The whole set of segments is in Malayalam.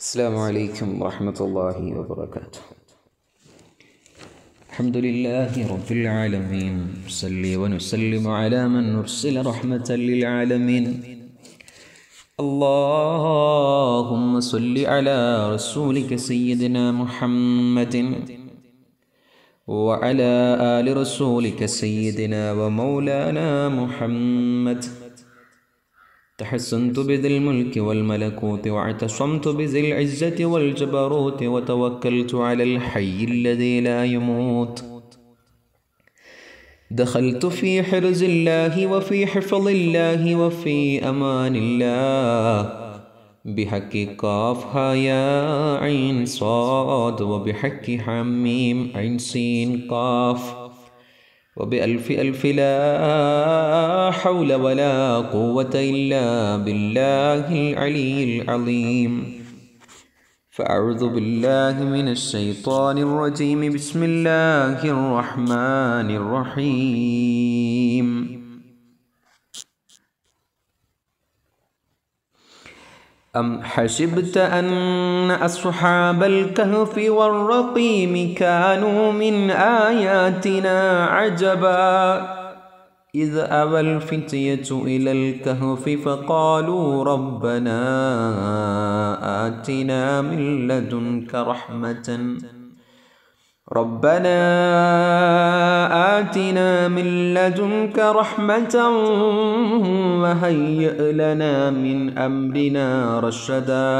السلام عليكم ورحمة الله وبركاته الحمد لله رب العالمين صلي ونسلم على من أرسل رحمة للعالمين اللهم صل على رسولك سيدنا محمد وعلى آل رسولك سيدنا ومولانا محمد تحسنت بذي الملك والملكوت واعتصمت بذي العزة والجبروت وتوكلت على الحي الذي لا يموت دخلت في حرز الله وفي حفظ الله وفي أمان الله بحق قافها يا عين صاد وبحق حميم عين سين قاف وبألف ألف لا حول ولا قوة إلا بالله العلي العظيم فأعوذ بالله من الشيطان الرجيم بسم الله الرحمن الرحيم أم حسبت أن أصحاب الكهف والرقيم كانوا من آياتنا عجبا إذ أوى الفتية إلى الكهف فقالوا ربنا آتنا من لدنك رحمة ربنا آتنا من لدنك رحمة وهيئ لنا من أمرنا رشدا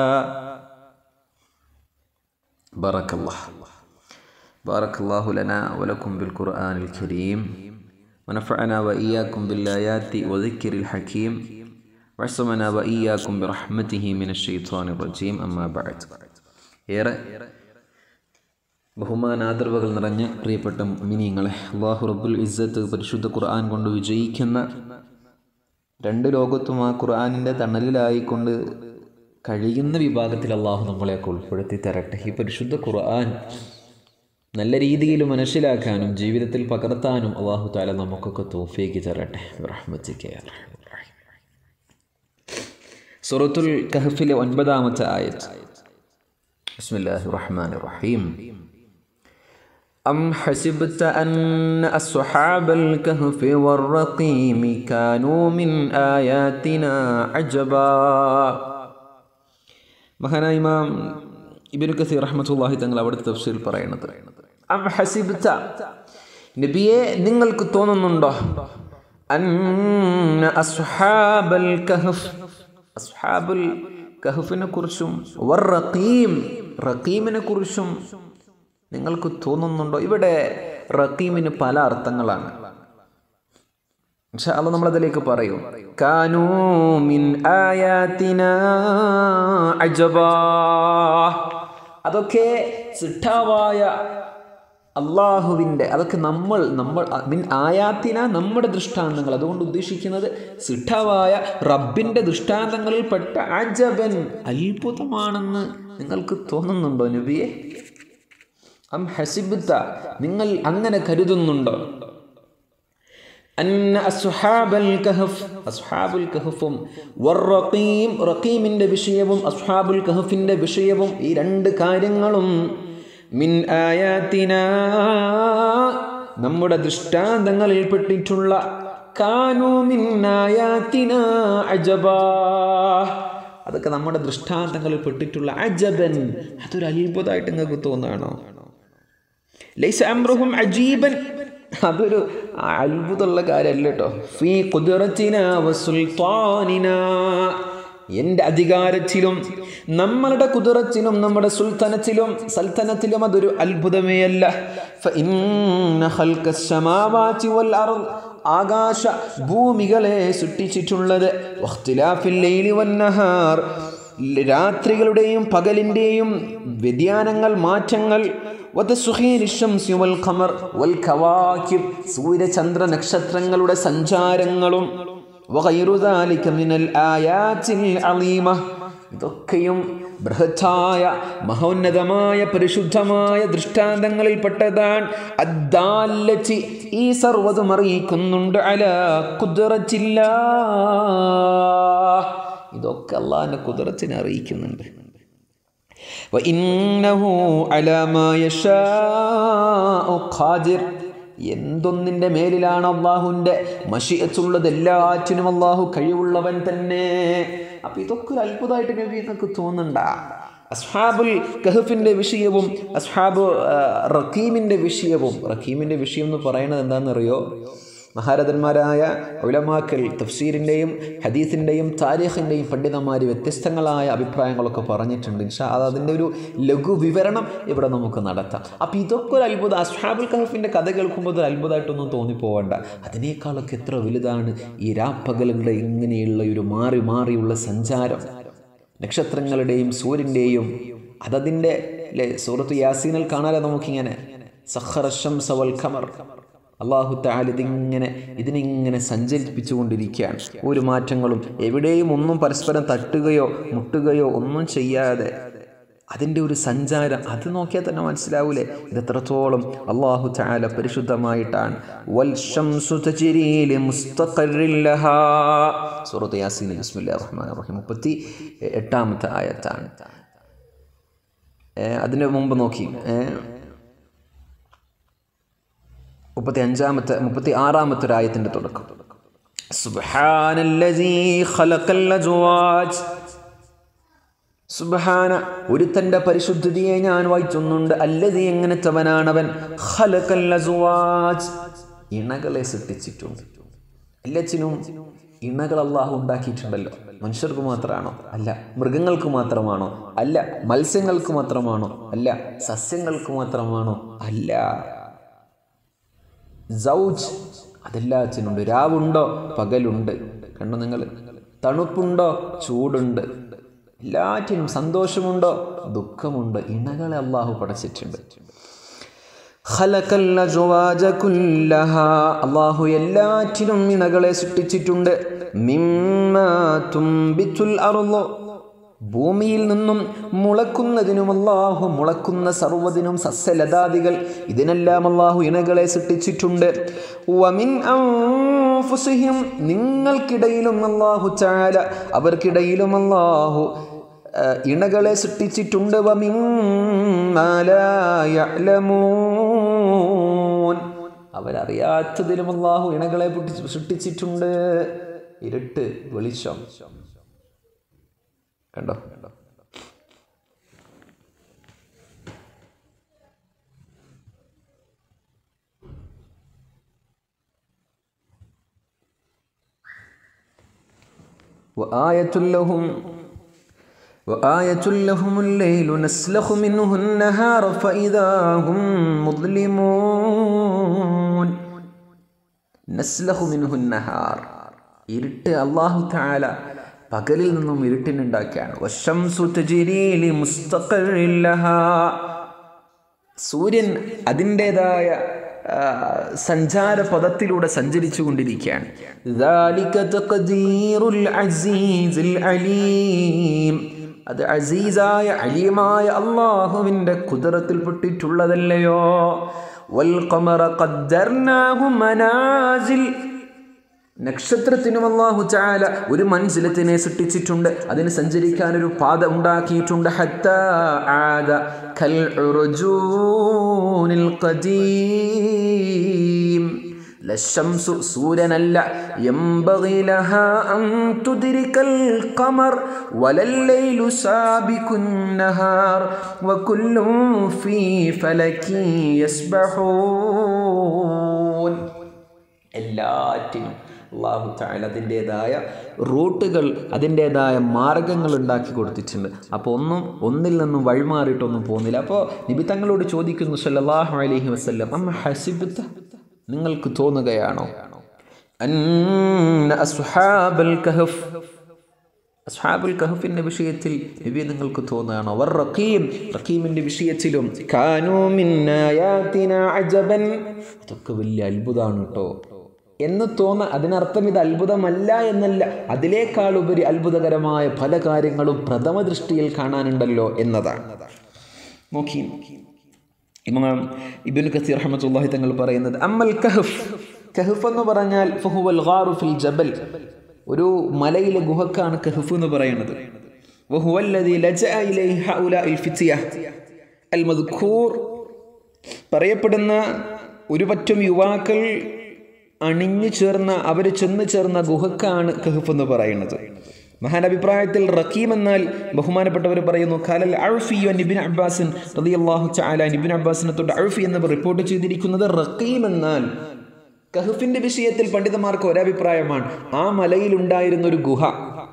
بارك الله بارك الله لنا ولكم بالقرآن الكريم ونفعنا وإياكم بالآيات وذكر الحكيم وعصمنا وإياكم برحمته من الشيطان الرجيم أما بعد ഏറെ ബഹുമാനാദരവുകൾ നിറഞ്ഞ പ്രിയപ്പെട്ട മിനിങ്ങളെ അള്ളാഹു റബ്ബുൽ ഇസ്സത്ത് പരിശുദ്ധ ഖുർആൻ കൊണ്ട് വിജയിക്കുന്ന രണ്ട് ലോകത്തും ആ ഖുർആാനിൻ്റെ തണലിലായിക്കൊണ്ട് കഴിയുന്ന വിഭാഗത്തിൽ അള്ളാഹു നമ്മളെയൊക്കെ ഉൾപ്പെടുത്തി തരട്ടെ ഈ പരിശുദ്ധ ഖുർആൻ നല്ല രീതിയിൽ മനസ്സിലാക്കാനും ജീവിതത്തിൽ പകർത്താനും അള്ളാഹു താല നമുക്കൊക്കെ തോഫിയേക്ക് തരട്ടെ റഹ്മത്തിക്ക് സുറത്തുൽ കഹഫിലെ ഒൻപതാമത്തെ ആയത് ബിസ്മില്ലാഹി റഹ്മാൻ റഹീം أم حسبت أن أصحاب الكهف والرقيم كانوا من آياتنا عجبا മഹാനായ ഇമാം ഇബിനു കസീർ റഹ്മത്തുള്ളാഹി തങ്ങൾ അവിടുത്തെ തഫ്സീൽ പറയുന്നത് അം ഹസിബ്ത നബിയെ നിങ്ങൾക്ക് തോന്നുന്നുണ്ടോ അന്ന അസ്ഹാബൽ കഹഫ് അസ്ഹാബുൽ കഹഫിനെ കുറിച്ചും വർ റഖീം റഖീമിനെ കുറിച്ചും നിങ്ങൾക്ക് തോന്നുന്നുണ്ടോ ഇവിടെ റഖീമിന് പല അർത്ഥങ്ങളാണ് അത് നമ്മളതിലേക്ക് പറയും കാനൂമിൻ അതൊക്കെ സിട്ടാവായ അള്ളാഹുവിൻ്റെ അതൊക്കെ നമ്മൾ നമ്മൾ മിൻ ആയാത്തിന നമ്മുടെ ദൃഷ്ടാന്തങ്ങൾ അതുകൊണ്ട് ഉദ്ദേശിക്കുന്നത് സിട്ടാവായ റബ്ബിൻ്റെ ദൃഷ്ടാന്തങ്ങളിൽപ്പെട്ട അജബൻ അത്ഭുതമാണെന്ന് നിങ്ങൾക്ക് തോന്നുന്നുണ്ടോ നബിയെ അം ഹസിബത്ത നിങ്ങൾ അങ്ങനെ കരുതുന്നുണ്ടോ അന്ന അസ്ഹാബൽ കഹഫ് അസ്ഹാബുൽ കഹഫും വറഖീം റഖീമിൻ്റെ വിഷയവും അസ്ഹാബുൽ കഹഫിൻ്റെ വിഷയവും ഈ രണ്ട് കാര്യങ്ങളും മിൻ ആയാത്തിന നമ്മുടെ ദൃഷ്ടാന്തങ്ങളിൽ പെട്ടിട്ടുള്ള കാനു മിൻ ആയാത്തിന അജബാ അതൊക്കെ നമ്മുടെ ദൃഷ്ടാന്തങ്ങളിൽ പെട്ടിട്ടുള്ള അജബൻ അതൊരു അത്ഭുതമായിട്ട് നിങ്ങൾക്ക് തോന്നുകയാണോ ലൈസ അമ്രുഹും അജീബൻ അതൊരു അത്ഭുതമുള്ള കാര്യമല്ല കേട്ടോ ഫീ കുതിറത്തിന വസുൽത്താനിന എൻ്റെ അധികാരത്തിലും നമ്മളുടെ കുതിറത്തിലും നമ്മുടെ സുൽത്തനത്തിലും സൽത്തനത്തിലും അതൊരു അത്ഭുതമേ അല്ല ആകാശ ഭൂമികളെ സൃഷ്ടിച്ചിട്ടുള്ളത് രാത്രികളുടെയും പകലിൻ്റെയും വ്യതിയാനങ്ങൾ മാറ്റങ്ങൾ സൂര്യചന്ദ്ര നക്ഷത്രങ്ങളുടെ സഞ്ചാരങ്ങളും ഇതൊക്കെയും ബൃഹത്തായ മഹോന്നതമായ പരിശുദ്ധമായ ദൃഷ്ടാന്തങ്ങളിൽപ്പെട്ടതാണ് അദ്ദാല്ലച്ചി ഈ സർവ്വതും അറിയിക്കുന്നുണ്ട് അല കുതിറച്ചില്ല ഇതൊക്കെ അള്ളാഹിൻ്റെ കുതിരത്തിനെ അറിയിക്കുന്നുണ്ട് وإنه على ما يشاء قادر എന്തൊന്നിൻ്റെ മേലിലാണ് അള്ളാഹുവിൻ്റെ മഷിയത്തുള്ളത് എല്ലാറ്റിനും അള്ളാഹു കഴിവുള്ളവൻ തന്നെ അപ്പം ഇതൊക്കെ ഒരു അത്ഭുതമായിട്ട് നബി എന്നൊക്കെ തോന്നണ്ട അസ്ഹാബുൽ കഹഫിൻ്റെ വിഷയവും അസ്ഹാബ് ആ, റക്കീമിൻ്റെ വിഷയവും റക്കീമിൻ്റെ വിഷയം എന്ന് പറയുന്നത് എന്താണെന്നറിയോ മഹാരഥന്മാരായ ഉലമാക്കൽ തഫ്സീറിൻ്റെയും ഹദീസിൻ്റെയും താരീഖിൻ്റെയും പണ്ഡിതന്മാർ വ്യത്യസ്തങ്ങളായ അഭിപ്രായങ്ങളൊക്കെ പറഞ്ഞിട്ടുണ്ട് ഇൻഷാ അത് അതിൻ്റെ ഒരു ലഘു വിവരണം ഇവിടെ നമുക്ക് നടത്താം അപ്പോൾ ഇതൊക്കെ ഒരു അത്ഭുതം അസ്ഹാബുൽ കഹഫിൻ്റെ കഥ കേൾക്കുമ്പോൾ ഒരു അത്ഭുതമായിട്ടൊന്നും തോന്നിപ്പോവണ്ട അതിനേക്കാളൊക്കെ എത്ര വലുതാണ് ഈ രാപ്പകലുകളുടെ ഇങ്ങനെയുള്ള ഒരു മാറി മാറിയുള്ള സഞ്ചാരം നക്ഷത്രങ്ങളുടെയും സൂര്യൻ്റെയും അതതിൻ്റെ അല്ലേ സൂറത്ത് യാസീനിൽ കാണാതെ നമുക്കിങ്ങനെ സഹറഷം സവൽ ഖമർ അള്ളാഹു താൽ ഇതിങ്ങനെ ഇതിനിങ്ങനെ സഞ്ചരിപ്പിച്ചുകൊണ്ടിരിക്കുകയാണ് ഒരു മാറ്റങ്ങളും എവിടെയും ഒന്നും പരസ്പരം തട്ടുകയോ മുട്ടുകയോ ഒന്നും ചെയ്യാതെ അതിൻ്റെ ഒരു സഞ്ചാരം അത് നോക്കിയാൽ തന്നെ മനസ്സിലാവൂലേ ഇത് എത്രത്തോളം അള്ളാഹു താല പരിശുദ്ധമായിട്ടാണ് വൽ ശംസു തജ്രീ ലിമുസ്തഖറിൻ ലഹാ. സൂറത്ത് യാസീൻ ബിസ്മില്ലാഹിർ റഹ്മാനിർ റഹീം മുപ്പത്തി എട്ടാമത്തെ ആയത്താണ് ഏ, അതിന് മുമ്പ് നോക്കി ഏ, മുപ്പത്തി അഞ്ചാമത്തെ മുപ്പത്തി ആറാമത്തെ ഒരു ആയത്തിൻ്റെ തുടക്കം സുബ്ഹാനല്ലസീ ഖലഖൽ അസ്വാജ് സുബ്ഹാന ഒരുത്തൻ്റെ പരിശുദ്ധിയെ ഞാൻ വായിച്ചൊന്നുണ്ട് അല്ലതി എങ്ങനത്തവനാണവൻ ഖലഖൽ അസ്വാജ് ഇണകളെ സൃഷ്ടിച്ചിട്ടുണ്ട് എല്ലാത്തിനും ഇണകൾ അള്ളാഹു ഉണ്ടാക്കിയിട്ടുണ്ടല്ലോ മനുഷ്യർക്ക് മാത്രമാണോ അല്ല മൃഗങ്ങൾക്ക് മാത്രമാണോ അല്ല മത്സ്യങ്ങൾക്ക് മാത്രമാണോ അല്ല സസ്യങ്ങൾക്ക് മാത്രമാണോ അല്ല സൗജ് അതെല്ലാത്തിനുണ്ട് രാവുണ്ടോ പകലുണ്ട് കണ്ടോ നിങ്ങൾ തണുപ്പുണ്ടോ ചൂടുണ്ട് എല്ലാറ്റിനും സന്തോഷമുണ്ടോ ദുഃഖമുണ്ട് ഇണകളെ അള്ളാഹു പടച്ചിട്ടുണ്ട് ഖലഖൽ അസ്വാജ കുല്ലഹാ അള്ളാഹു എല്ലാറ്റിനും ഇണകളെ സൃഷ്ടിച്ചിട്ടുണ്ട് മിമ്മാ തുംബിത്തുൽ അർളു ഭൂമിയിൽ നിന്നും മുളക്കുന്നതിനും അള്ളാഹു മുളക്കുന്ന സർവ്വതിനും സസ്യലതാദികൾ ഇതിനെല്ലാം അള്ളാഹു ഇണകളെ സൃഷ്ടിച്ചിട്ടുണ്ട് വമിൻ അൻഫുസിഹിം നിങ്ങൾക്കിടയിലും അള്ളാഹു ചാല അവർക്കിടയിലും അള്ളാഹു ആ, ഇണകളെ സൃഷ്ടിച്ചിട്ടുണ്ട് വമിൻ അവരറിയാത്തതിലും അള്ളാഹു ഇണകളെ പൊട്ടി- സൃഷ്ടിച്ചിട്ടുണ്ട് ഇരുട്ട് വെളിച്ചം കണ്ടോ കണ്ടോ وآية لهم وآية لهم الليل نسلخ منه النهار فإذا هم مظلمون നസ്ലഹു മിൻഹു നഹാർ ഇരുട്ട് അള്ളാഹു താല പകലിൽ നിന്നും ഇരുട്ടിനുണ്ടാക്കിയാണ് വശംസു തജ്രീലി മുസ്തഖറിൻ ലഹാ. സൂര്യൻ അതിൻ്റെതായ സഞ്ചാര പദത്തിലൂടെ സഞ്ചരിച്ചു കൊണ്ടിരിക്കുകയാണ് ذَلِكَ تَقْدِيرُ الْعَزِيزِ الْعَلِيمِ. അത് അസീസായ അലീമായ അള്ളാഹുവിൻ്റെ കുതിരത്തിൽപ്പെട്ടിട്ടുള്ളതല്ലയോ വൽഖമറ ഖദ്ദർനാഹു മനാസിൽ നക്ഷത്രത്തിനും അള്ളാഹു ചാല ഒരു മൻസിലത്തിനെ സൃഷ്ടിച്ചിട്ടുണ്ട് അതിന് സഞ്ചരിക്കാൻ ഒരു പാത ഉണ്ടാക്കിയിട്ടുണ്ട് ഹത്താ ആദ കൽ ഉർജൂനിൽ ഖദീം ലശംസു സൂര്യനല്ല ينبغي لها أن تدرك القمر ولا الليل سابق النهار وكل في فلك يسبحون എല്ലാറ്റിനും അള്ളാഹു താല അതിൻ്റേതായ റൂട്ടുകൾ അതിൻ്റേതായ മാർഗങ്ങൾ ഉണ്ടാക്കി കൊടുത്തിട്ടുണ്ട് അപ്പോൾ ഒന്നും ഒന്നിൽ നിന്നും വഴിമാറിയിട്ടൊന്നും പോകുന്നില്ല അപ്പോൾ നിബി തങ്ങളോട് ചോദിക്കുന്നു സല്ലല്ലാഹു അലൈഹി വസല്ലം അമ്മ ഹസിബത്ത നിങ്ങൾക്ക് തോന്നുകയാണോ അന്ന അസ്ഹാബൽ കഹഫ് അസ്ഹാബുൽ കഹഫിന്റെ വിഷയത്തിൽ നബി നിങ്ങൾക്ക് തോന്നുകയാണോ വർ റഖീം റഖീമിന്റെ വിഷയത്തിലും കാനൂ മിൻ ആയാതിനാ അജബൻ അതൊക്കെ വലിയ അത്ഭുതമാണ് കേട്ടോ എന്ന് തോന്ന അതിനർത്ഥം ഇത് അത്ഭുതമല്ല എന്നല്ല അതിനേക്കാൾ ഉപരി അത്ഭുതകരമായ പല കാര്യങ്ങളും പ്രഥമ ദൃഷ്ടിയിൽ കാണാനുണ്ടല്ലോ എന്നതാണ് നോക്കി ഇമാം ഇബ്നു കസീർ റഹ്മത്തുള്ളാഹി തങ്ങൾ പറയുന്നത് അമ്മൽ കഹഫ് കഹഫ് എന്ന് പറഞ്ഞാൽ ഫഹുവൽ ഗാറു ഫിൽ ജബൽ ഒരു മലയിലെ ഗുഹക്കാണ് കഹഫ് എന്ന് പറയുന്നത് وهو الذي لجأ إليه هؤلاء الفتية المذكور പറയപ്പെടുന്ന ഒരു പറ്റം യുവാക്കൾ അണിഞ്ഞു ചേർന്ന അവർ ചെന്ന് ചേർന്ന ഗുഹക്കാണ് കഹഫ് എന്ന് പറയുന്നത് മഹാനഭിപ്രായത്തിൽ റക്കീം എന്നാൽ ബഹുമാനപ്പെട്ടവർ പറയുന്നു ഖാലൽ അഴ്ഫിയോ നിബിൻ അബ്ബാസിൻ റളിയല്ലാഹു തആല നിബിൻ അബ്ബാസിനെ തൊട്ട് അഴ്ഫി എന്നിവർ റിപ്പോർട്ട് ചെയ്തിരിക്കുന്നത് റക്കീം എന്നാൽ കഹഫിന്റെ വിഷയത്തിൽ പണ്ഡിതന്മാർക്ക് ഒരഭിപ്രായമാണ് ആ മലയിൽ ഉണ്ടായിരുന്ന ഒരു ഗുഹ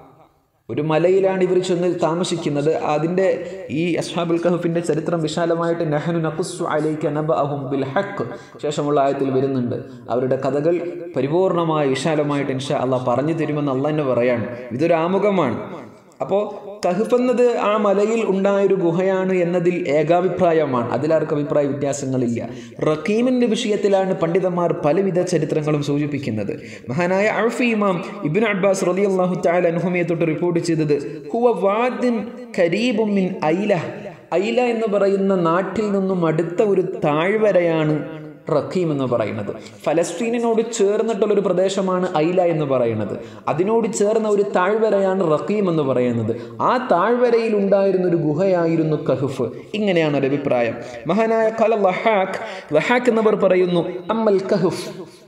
ഒരു മലയിലാണ് ഇവർ ചെന്ന് താമസിക്കുന്നത് അതിൻ്റെ ഈ അസ്ഹാബുൽ കഹഫിൻ്റെ ചരിത്രം വിശാലമായിട്ട് നെഹനു നഖുസ്സു അലൈക നബഅഹും ബിൽ ഹഖ് ശേഷമുള്ള ആയത്തിൽ വരുന്നുണ്ട് അവരുടെ കഥകൾ പരിപൂർണമായി വിശാലമായിട്ട് ഇൻഷാ അള്ളാഹ് പറഞ്ഞു തരുമെന്ന് അള്ളാഹ് തന്നെ പറയാണ് ഇതൊരു ആമുഖമാണ് അപ്പോൾ കഹഫ് എന്നത് ആ മലയിൽ ഉണ്ടായൊരു ഗുഹയാണ് എന്നതിൽ ഏകാഭിപ്രായമാണ് അതിലാർക്കും അഭിപ്രായ വ്യത്യാസങ്ങളില്ല റക്കീമിൻ്റെ വിഷയത്തിലാണ് പണ്ഡിതന്മാർ പലവിധ ചരിത്രങ്ങളും സൂചിപ്പിക്കുന്നത് മഹാനായ അൾഫി ഇമാം ഇബിൻ അബ്ബാസ് റലി അള്ളാഹു താല അനുഹമയെ തൊട്ട് റിപ്പോർട്ട് ചെയ്തത് ഹുവ വാദിൻ കരീബും മിൻ ഐല ഐല എന്ന് പറയുന്ന നാട്ടിൽ നിന്നും അടുത്ത ഒരു താഴ്വരയാണ് റഖീം എന്ന് പറയുന്നത് ഫലസ്തീനിനോട് ചേർന്നിട്ടുള്ള ഒരു പ്രദേശമാണ് ഐല എന്ന് പറയുന്നത് അതിനോട് ചേർന്ന ഒരു താഴ്വരയാണ് റഖീം എന്ന് പറയുന്നത് ആ താഴ്വരയിൽ ഉണ്ടായിരുന്ന ഒരു ഗുഹയായിരുന്നു കഹുഫ് ഇങ്ങനെയാണ് ഒരു അഭിപ്രായം മഹാനായ കല ലഹാഖ് ലഹാഖ് എന്നവർ പറയുന്നു അമ്മൽ കഹുഫ്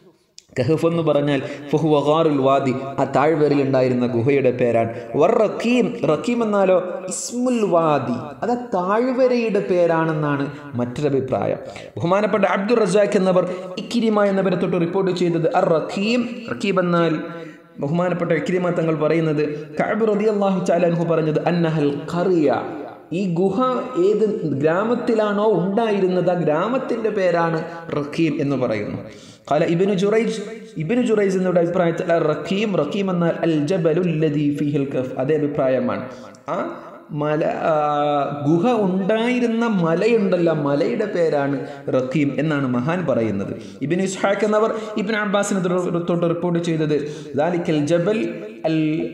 കഹഫ് എന്ന് പറഞ്ഞാൽ ഫഹുവഹാറുൽ വാദി ആ താഴ്വരയിൽ ഉണ്ടായിരുന്ന ഗുഹയുടെ പേരാണ് വർ റക്കീം റക്കീം എന്നാലോ ഇസ്മുൽ വാദി അത് ആ താഴ്വരയുടെ പേരാണെന്നാണ് മറ്റൊരഭിപ്രായം ബഹുമാനപ്പെട്ട അബ്ദുൾ റസാഖ് എന്നവർ ഇക്കിരിമ എന്നവരെ തൊട്ട് റിപ്പോർട്ട് ചെയ്തത് അർ റക്കീം റക്കീം എന്നാൽ ബഹുമാനപ്പെട്ട ഇക്കിരിമ തങ്ങൾ പറയുന്നത് കഅബ് റളിയല്ലാഹു തആല അൻഹു പറഞ്ഞത് അന്നഹൽ ഖറിയ ഈ ഗുഹ ഏത് ഗ്രാമത്തിലാണോ ഉണ്ടായിരുന്നത് ആ ഗ്രാമത്തിൻ്റെ പേരാണ് റക്കീം എന്ന് പറയുന്നു قال ابن جريج ابن جريج എന്നോട് അഭിപ്രായത്തിൽ റക്കീം റക്കീം എന്നാൽ അൽ ജബലുല്ലദി ഫീഹിൽ കഫ് അതേ അഭിപ്രായമാണ് ആ മല ആ, ഗുഹ ഉണ്ടായിരുന്ന മലയുണ്ടല്ലോ മലയുടെ പേരാണ് റക്കീം എന്നാണ് മഹാൻ പറയുന്നത് ഇബിൻ ഇസ്ഹാഖ് എന്നവർ ഇബിൻ അബ്ബാസിനെ തൊട്ട് തൊട്ട് റിപ്പോർട്ട് ചെയ്തത് ദാലിക്കൽ ജബൽ അൽ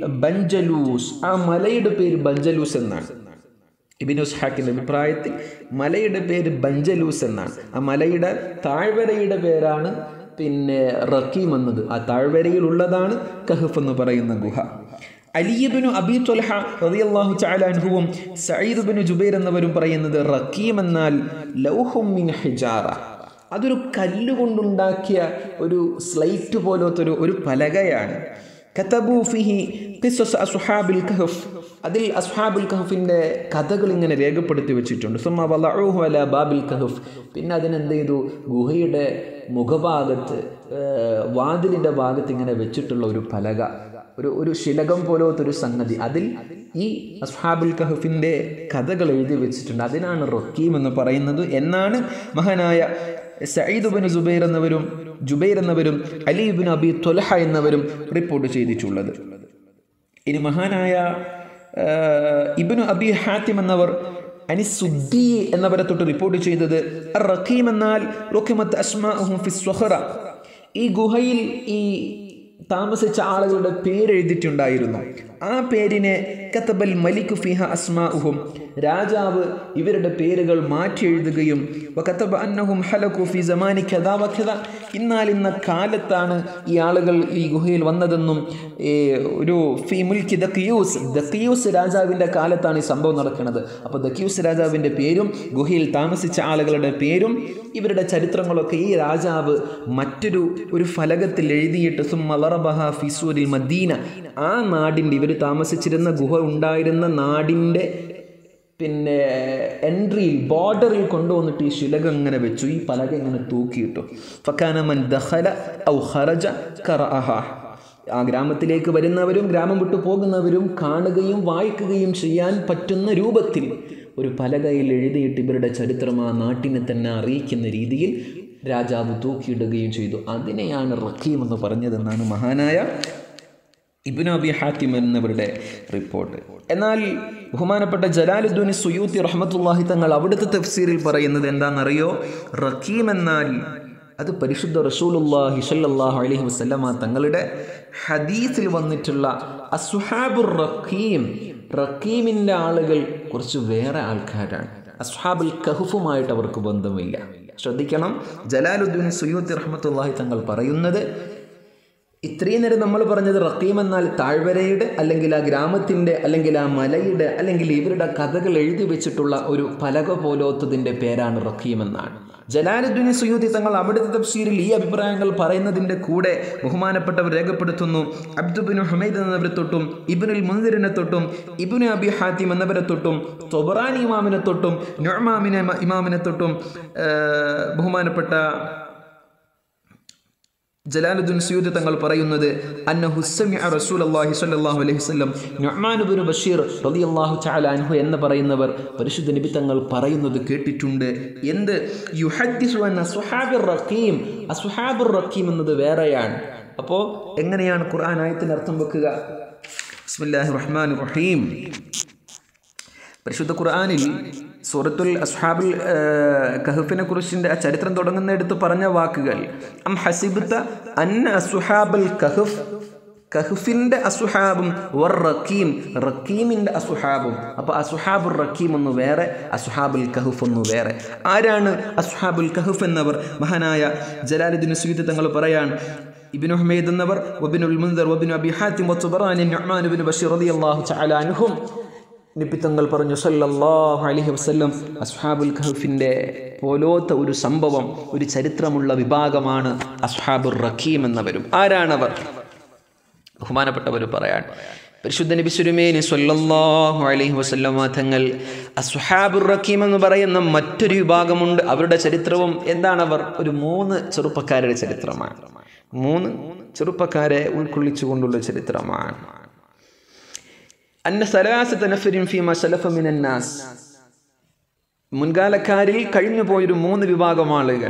ബഞ്ചലൂസ് ആ മലയുടെ പേര് ബഞ്ചലൂസ് എന്നാണ് ഇബിൻ ഉസ്ഹാക്കിൻ്റെ അഭിപ്രായത്തിൽ മലയുടെ പേര് ബഞ്ചലൂസ് എന്നാണ് ആ മലയുടെ താഴ്വരയുടെ പേരാണ് പിന്നെ റക്കീം എന്നത് ആ താഴ്വരയിൽ ഉള്ളതാണ് കഹഫ് എന്ന് പറയുന്ന ഗുഹ അലിയബിനു അബി ത്വൽഹ റളിയല്ലാഹു തആല അൻഹുവും സഈദ് ബിനു ജുബൈർ എന്നവരും പറയുന്നത് റക്കീം എന്നാൽ ലൗഹും മിൻ ഹിജാറ അതൊരു കല്ലുകൊണ്ടുണ്ടാക്കിയ ഒരു സ്ലൈറ്റ് പോലത്തെ ഒരു ഒരു പലകയാണ് കതബു ഫിഹി ഖിസ്സസ് അസ്ഹാബിൽ കഹഫ് അതിൽ അസ്ഹാബുൽ കഹഫിൻ്റെ കഥകൾ ഇങ്ങനെ രേഖപ്പെടുത്തി വെച്ചിട്ടുണ്ട് സുമ വലഊഹു അല ബാബിൽ കഹഫ് പിന്നെ അതിനെന്ത് ചെയ്തു ഗുഹയുടെ മുഖഭാഗത്ത് ഏർ, വാതിലിൻ്റെ ഭാഗത്ത് ഇങ്ങനെ വെച്ചിട്ടുള്ള ഒരു പലക ഒരു ഒരു ശിലകം പോലത്തെ ഒരു സംഗതി അതിൽ ഈ അസ്ഹാബുൽ കഹഫിൻ്റെ കഥകൾ എഴുതി വെച്ചിട്ടുണ്ട് അതിനാണ് റൊക്കീം എന്ന് പറയുന്നത് എന്നാണ് മഹാനായ സയ്യിദ് ബിൻ ജുബൈർ എന്നവരും ജുബൈർ എന്നവരും അലി ബിൻ അബി തൊലഹ എന്നവരും റിപ്പോർട്ട് ചെയ്തിട്ടുള്ളത് ഇനി മഹാനായ ആ, ഇബ്നു അബി ഹാത്തിം എന്നവർ അനിസുദ്ദി എന്നവരെ തൊട്ട് റിപ്പോർട്ട് ചെയ്തത് റഖീം എന്നാൽ റുഖിമത്ത് അസ്മാഉഹും ഫി സ്വഹറ ഈ ഗുഹയിൽ ഈ താമസിച്ച ആളുകളുടെ പേരെഴുതിയിട്ടുണ്ടായിരുന്നു ആ പേരിനെ കത്തബൽ മലിക് ഫിഹ അസ്മാഉഹും രാജാവ് ഇവരുടെ പേരുകൾ മാറ്റി എഴുതുകയും വകതബ അന്നഹും ഹലകു ഫി സമാനി കഥാ വഖദ ഇന്നാൽ ഇന്ന കാലത്താണ് ഈ ആളുകൾ ഈ ഗുഹയിൽ വന്നതെന്നും ഈ ഒരു ഫി മുൽക്കി ദക്കിയൂസ് ദക്കിയൂസ് രാജാവിൻ്റെ കാലത്താണ് ഈ സംഭവം നടക്കുന്നത് അപ്പോൾ ദക്കിയൂസ് രാജാവിൻ്റെ പേരും ഗുഹയിൽ താമസിച്ച ആളുകളുടെ പേരും ഇവരുടെ ചരിത്രങ്ങളൊക്കെ ഈ രാജാവ് മറ്റൊരു ഒരു ഫലകത്തിൽ എഴുതിയിട്ട് സുമലറബഹ ഫിസൂരിൽ മദീന ആ നാടിൻ്റെ ഇവർ താമസിച്ചിരുന്ന ഗുഹ ഉണ്ടായിരുന്ന നാടിൻ്റെ പിന്നെ എൻട്രിയിൽ ബോർഡറിൽ കൊണ്ടുവന്നിട്ട് ഈ ശിലക ഇങ്ങനെ വെച്ചു ഈ പലക ഇങ്ങനെ തൂക്കിയിട്ടു ഫക്കാന മൻ ദഖല ഔ ഖറജ ഖറഅഹ ആ ഗ്രാമത്തിലേക്ക് വരുന്നവരും ഗ്രാമം വിട്ടു പോകുന്നവരും കാണുകയും വായിക്കുകയും ചെയ്യാൻ പറ്റുന്ന രൂപത്തിൽ ഒരു പലകയിൽ എഴുതിയിട്ട് ഇവരുടെ ചരിത്രം ആ നാട്ടിനെ തന്നെ അറിയിക്കുന്ന രീതിയിൽ രാജാവ് തൂക്കിയിടുകയും ചെയ്തു അതിനെയാണ് റക്കീം എന്ന് പറഞ്ഞതെന്നാണ് മഹാനായ ഇബ്നു അബി ഹാത്തിം എന്നവരുടെ റിപ്പോർട്ട് എന്നാൽ ബഹുമാനപ്പെട്ട ജലാലുദ്ദീൻ സുയൂത്തി റഹ്മത്തുള്ളാഹി തങ്ങൾ അവിടുത്തെ തഫ്സീറിൽ പറയുന്നത് എന്താണെന്നറിയോ റക്കീം എന്നാൽ അത് പരിശുദ്ധ റസൂലുള്ളാഹി സ്വല്ലല്ലാഹു അലൈഹി വസല്ലമ തങ്ങളുടെ ഹദീസിൽ വന്നിട്ടുള്ള അസ്ഹാബുർ റക്കീം റക്കീമിൻ്റെ ആളുകൾ കുറച്ച് വേറെ ആൾക്കാരാണ് അസ്ഹാബുൽ കഹുഫുമായിട്ട് അവർക്ക് ബന്ധമില്ല ശ്രദ്ധിക്കണം ജലാലുദ്ദീൻ സുയൂത്തി റഹ്മത്തുള്ളാഹി തങ്ങൾ പറയുന്നത് ഇത്രയും നേരം നമ്മൾ പറഞ്ഞത് റക്കീം എന്നാൽ താഴ്വരയുടെ അല്ലെങ്കിൽ ആ ഗ്രാമത്തിൻ്റെ അല്ലെങ്കിൽ ആ മലയുടെ അല്ലെങ്കിൽ ഇവരുടെ കഥകൾ എഴുതി വെച്ചിട്ടുള്ള ഒരു പലക പോലോത്തതിൻ്റെ പേരാണ് റക്കീം എന്നാണ് ജലാലുദ്ദീൻ സുയൂദി തങ്ങൾ അവിടുത്തെ തഫ്സീരിൽ ഈ അഭിപ്രായങ്ങൾ പറയുന്നതിൻ്റെ കൂടെ ബഹുമാനപ്പെട്ടവർ രേഖപ്പെടുത്തുന്നു അബ്ദുബിൻ ഹുമൈദ് എന്നവരെ തൊട്ടും ഇബിനുൽ മുൻദിറിനെ തൊട്ടും ഇബിന് അബി ഹാത്തിം എന്നവരെ തൊട്ടും തൊബറാനി ഇമാമിനെ തൊട്ടും നൊമാമിനെ ഇമാമിനെ തൊട്ടും ബഹുമാനപ്പെട്ട ജലാലുദ്ദീൻ സുയൂദ് തങ്ങൾ പറയുന്നത് അന്ന ഹുസമി റസൂലി സ്വല്ലല്ലാഹു അലൈഹി വസല്ലം നുഅ്മാൻ ഇബ്നു ബഷീർ റളിയല്ലാഹു തആല അൻഹു എന്ന് പറയുന്നവർ പരിശുദ്ധ നബി തങ്ങൾ പറയുന്നത് കേട്ടിട്ടുണ്ട് എന്ത് യുഹദ്ദിസു അന്ന അസ്ഹാബിർ റഖീം അസ്ഹാബുർ റഖീം എന്നത് വേറെയാണ് അപ്പോൾ എങ്ങനെയാണ് ഖുർആൻ ആയത്തിന് അർത്ഥം വെക്കുക ബിസ്മില്ലാഹിർ റഹ്മാനിർ റഹീം പരിശുദ്ധ ഖുർആനിൽ സൂറത്തുൽ അസ്ഹാബുൽ കഹഫിനെ കുറിച്ചിൻ്റെ ആ ചരിത്രം തുടങ്ങുന്നിടത്ത് പറഞ്ഞ വാക്കുകൾ അം ഹസിബത്ത അന്ന അസുഹാബൽ കഹഫ് കഹഫിൻ്റെ അസുഹാബും വർ റക്കീം റക്കീമിൻ്റെ അസുഹാബും അപ്പോൾ അസുഹാബുൽ റക്കീം ഒന്ന് വേറെ അസുഹാബുൽ കഹഫ് ഒന്ന് വേറെ ആരാണ് അസുഹാബുൽ കഹഫ് എന്നവർ മഹാനായ ജലാലുദ്ദീൻ സുഗീത്ത് തങ്ങൾ പറയാൻ ഇബിനു ഹമീദ് എന്നവർ വബിനുൽ മുൻദർ വബിനു അബി ഹാത്തിം വത്തുബറാനി നുഅ്മാൻ ഇബ്നു ബഷീർ റളിയല്ലാഹു തആല അൻഹും നിപ്പിത്തങ്ങൾ പറഞ്ഞു സല്ലല്ലാഹു അലൈഹി വസല്ലം അസ്ഹാബുൽ ഖഹഫിൻ്റെ പോലോത്ത ഒരു സംഭവം ഒരു ചരിത്രമുള്ള വിഭാഗമാണ് അസ്ഹാബുർ റഖീം എന്നവരും ആരാണവർ ബഹുമാനപ്പെട്ടവർ പറയാൻ പരിശുദ്ധ നബി സുരുമേനി സല്ലല്ലാഹു അലൈഹി വസല്ലമ തങ്ങൾ അസ്ഹാബുർ റഖീം എന്ന് പറയുന്ന മറ്റൊരു വിഭാഗമുണ്ട് അവരുടെ ചരിത്രവും എന്താണവർ ഒരു മൂന്ന് ചെറുപ്പക്കാരുടെ ചരിത്രമാണ് മൂന്ന് ചെറുപ്പക്കാരെ ഉൾക്കൊള്ളിച്ചുകൊണ്ടുള്ള ചരിത്രമാണ് അന്ന സലാസത്ത് നഫരിൻ ഫീമ സലഫ മിനന്നാസ് മുൻകാലക്കാരിൽ കഴിഞ്ഞു പോയൊരു മൂന്ന് വിഭാഗം ആളുകൾ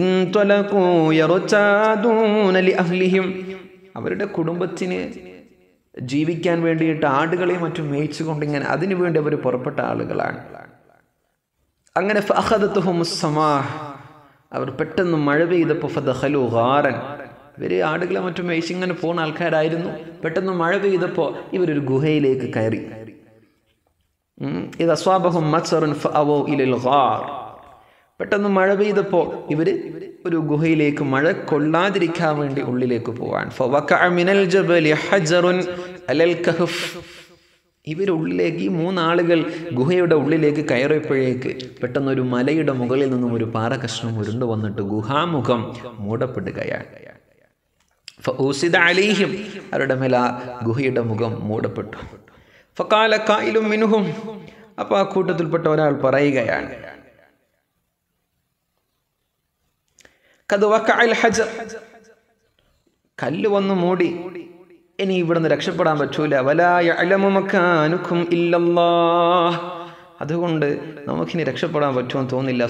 അഹ്ലിഹിം അവരുടെ കുടുംബത്തിന് ജീവിക്കാൻ വേണ്ടിയിട്ട് ആടുകളെ മറ്റും മേയിച്ചുകൊണ്ട് ഇങ്ങനെ അതിനു വേണ്ടി അവർ പുറപ്പെട്ട ആളുകളാണ് അങ്ങനെ അവർ പെട്ടെന്ന് മഴ പെയ്തപ്പോൾ ഫദഹലു ഹാറൻ ഇവർ ആടുകളെ മറ്റും മേയിച്ച് ഇങ്ങനെ പോകുന്ന ആൾക്കാരായിരുന്നു പെട്ടെന്ന് മഴ പെയ്തപ്പോൾ ഇവരൊരു ഗുഹയിലേക്ക് കയറി ഇത് അസ്വാബഹും മത്സറുൻ അവോ ഇലൽ ഹാർ പെട്ടെന്ന് മഴ പെയ്തപ്പോൾ ഇവർ ഒരു ഗുഹയിലേക്ക് മഴ കൊള്ളാതിരിക്കാൻ വേണ്ടി ഉള്ളിലേക്ക് പോവാൻ ഇവരുള്ളിലേക്ക് ഈ മൂന്നാളുകൾ ഗുഹയുടെ ഉള്ളിലേക്ക് കയറിയപ്പോഴേക്ക് പെട്ടെന്ന് ഒരു മലയുടെ മുകളിൽ നിന്നും ഒരു പാറ കഷ്ണം ഉരുണ്ടു വന്നിട്ട് ഗുഹാമുഖം മൂടപ്പെടുകയാണ് അലീഹിം അവരുടെ മേൽ ആ ഗുഹയുടെ മുഖം മൂടപ്പെട്ടു ഫക്കാല കായിലും മിനുഹും അപ്പോൾ ആ കൂട്ടത്തിൽപ്പെട്ട ഒരാൾ പറയുകയാണ് കല്ല് വന്ന് മൂടി ഇനി ഇവിടുന്ന് രക്ഷപ്പെടാൻ പറ്റൂല വലായ അലമുമക്കാനുക്കും ഇല്ലല്ലാ അതുകൊണ്ട് നമുക്കിനി രക്ഷപ്പെടാൻ പറ്റുമെന്ന് തോന്നില്ല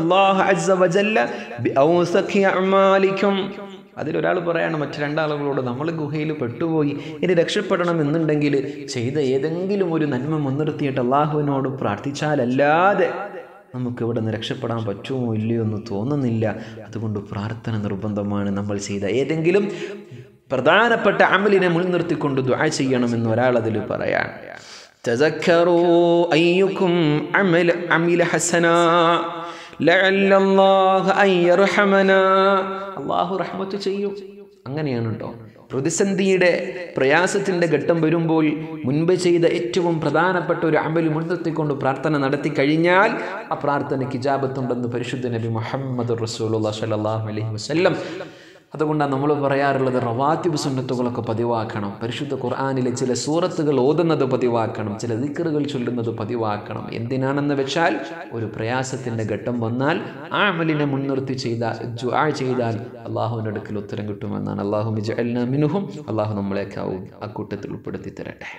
അതിലൊരാൾ പറയാണ് മറ്റു രണ്ടാളുകളോട് നമ്മൾ ഗുഹയിൽ പെട്ടുപോയി ഇനി രക്ഷപ്പെടണം എന്നുണ്ടെങ്കിൽ ചെയ്ത ഏതെങ്കിലും ഒരു നന്മ മുൻനിർത്തിയിട്ട് അള്ളാഹുവിനോട് പ്രാർത്ഥിച്ചാലല്ലാതെ നമുക്ക് ഇവിടെ നിന്ന് രക്ഷപ്പെടാൻ പറ്റുമോ ഇല്ലയോ എന്ന് തോന്നുന്നില്ല അതുകൊണ്ട് പ്രാർത്ഥന നിർബന്ധമാണ് നമ്മൾ ചെയ്ത ഏതെങ്കിലും പ്രധാനപ്പെട്ട അമലിനെ മുൻനിർത്തിക്കൊണ്ട് ദുആ ചെയ്യണമെന്ന് ഒരാൾ അതിൽ പറയാൻ تذكروا أيكم عمل عمل حسنا لعل الله أن يرحمنا അള്ളാഹു റഹ്മത്ത് ചെയ്യും അങ്ങനെയാണ് കേട്ടോ പ്രതിസന്ധിയുടെ പ്രയാസത്തിൻ്റെ ഘട്ടം വരുമ്പോൾ മുൻപ് ചെയ്ത ഏറ്റവും പ്രധാനപ്പെട്ട ഒരു അമൽ മുൻനിർത്തിക്കൊണ്ട് പ്രാർത്ഥന നടത്തി കഴിഞ്ഞാൽ ആ പ്രാർത്ഥനയ്ക്ക് ഇജാബത്തുണ്ടെന്ന് പരിശുദ്ധ നബി മുഹമ്മദ് റസൂലുള്ളാഹി സ്വല്ലല്ലാഹു അലൈഹി വസല്ലം അതുകൊണ്ടാണ് നമ്മൾ പറയാറുള്ളത് റവാത്തിബ് സുന്നത്തുകളൊക്കെ പതിവാക്കണം പരിശുദ്ധ ഖുർആാനിലെ ചില സൂറത്തുകൾ ഓതുന്നത് പതിവാക്കണം ചില ദിക്കറുകൾ ചൊല്ലുന്നത് പതിവാക്കണം എന്തിനാണെന്ന് വെച്ചാൽ ഒരു പ്രയാസത്തിൻ്റെ ഘട്ടം വന്നാൽ ആ അമലിനെ മുൻനിർത്തി ചെയ്താൽ ജുആ ചെയ്താൽ അള്ളാഹുവിൻ്റെ അടുക്കൽ ഉത്തരം കിട്ടുമെന്നാണ് അള്ളാഹു മിനുഹും അള്ളാഹു നമ്മളെക്കാവും ആ കൂട്ടത്തിൽ ഉൾപ്പെടുത്തി തരട്ടെ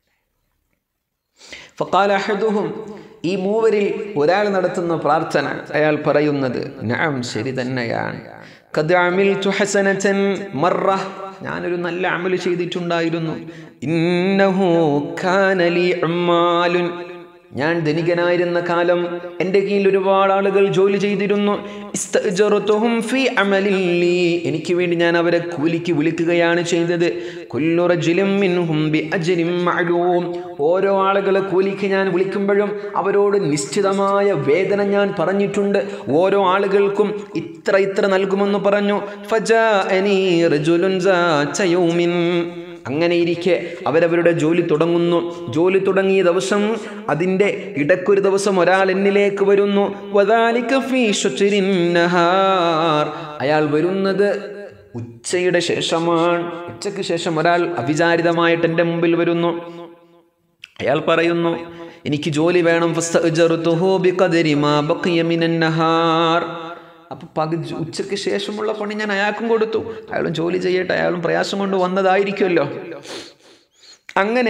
ഫക്കാല അഹദുഹും ഈ മൂവരിൽ ഒരാൾ നടത്തുന്ന പ്രാർത്ഥന അയാൾ പറയുന്നത് ഞാൻ ശരി തന്നെയാണ് ഖദ് അമിൽതു ഹസനതൻ മറ ഞാനൊരു നല്ല അമല് ചെയ്തിട്ടുണ്ടായിരുന്നു ഇന്നഹു കാന ലി ഉമ്മാലുൻ ഞാൻ ധനികനായിരുന്ന കാലം എൻ്റെ കീഴിൽ ഒരുപാട് ആളുകൾ ജോലി ചെയ്തിരുന്നു ഇസ്തഅ്ജർതുഹും ഫീ അമലിൻ ലീ. എനിക്ക് വേണ്ടി ഞാൻ അവരെ കൂലിക്ക് വിളിക്കുകയാണ് ചെയ്തത് കുല്ലു റജുലിൻ മിൻഹും ബിഅജ്രിൻ മഅലൂം. ഓരോ ആളുകളെ കൂലിക്ക് ഞാൻ വിളിക്കുമ്പോഴും അവരോട് നിശ്ചിതമായ വേതന ഞാൻ പറഞ്ഞിട്ടുണ്ട് ഓരോ ആളുകൾക്കും ഇത്ര ഇത്ര നൽകുമെന്ന് പറഞ്ഞു ഫജാഅനീ റജുലുൻ സാച്ച യൗമിൻ അങ്ങനെ ഇരിക്കെ അവരവരുടെ ജോലി തുടങ്ങുന്നു ജോലി തുടങ്ങിയ ദിവസം അതിൻ്റെ ഇടയ്ക്കൊരു ദിവസം ഒരാൾ എന്നിലേക്ക് വരുന്നു വദാലിക ഫീ ശുചിരിൻ നഹാർ. അയാൾ വരുന്നത് ഉച്ചയുടെ ശേഷമാണ് ഉച്ചയ്ക്ക് ശേഷം ഒരാൾ അവിചാരിതമായിട്ട് എൻ്റെ മുമ്പിൽ വരുന്നു അയാൾ പറയുന്നു എനിക്ക് ജോലി വേണം ഫസ്തഅ്ജർതുഹു ബിഖദരി മാ ബഖിയ മിനൻ നഹാർ അപ്പൊ പകുതി ഉച്ചയ്ക്ക് ശേഷമുള്ള പണി ഞാൻ അയാൾക്കും കൊടുത്തു അയാളും ജോലി ചെയ്യട്ടെ അയാളും പ്രയാസം കൊണ്ട് വന്നതായിരിക്കുമല്ലോ അങ്ങനെ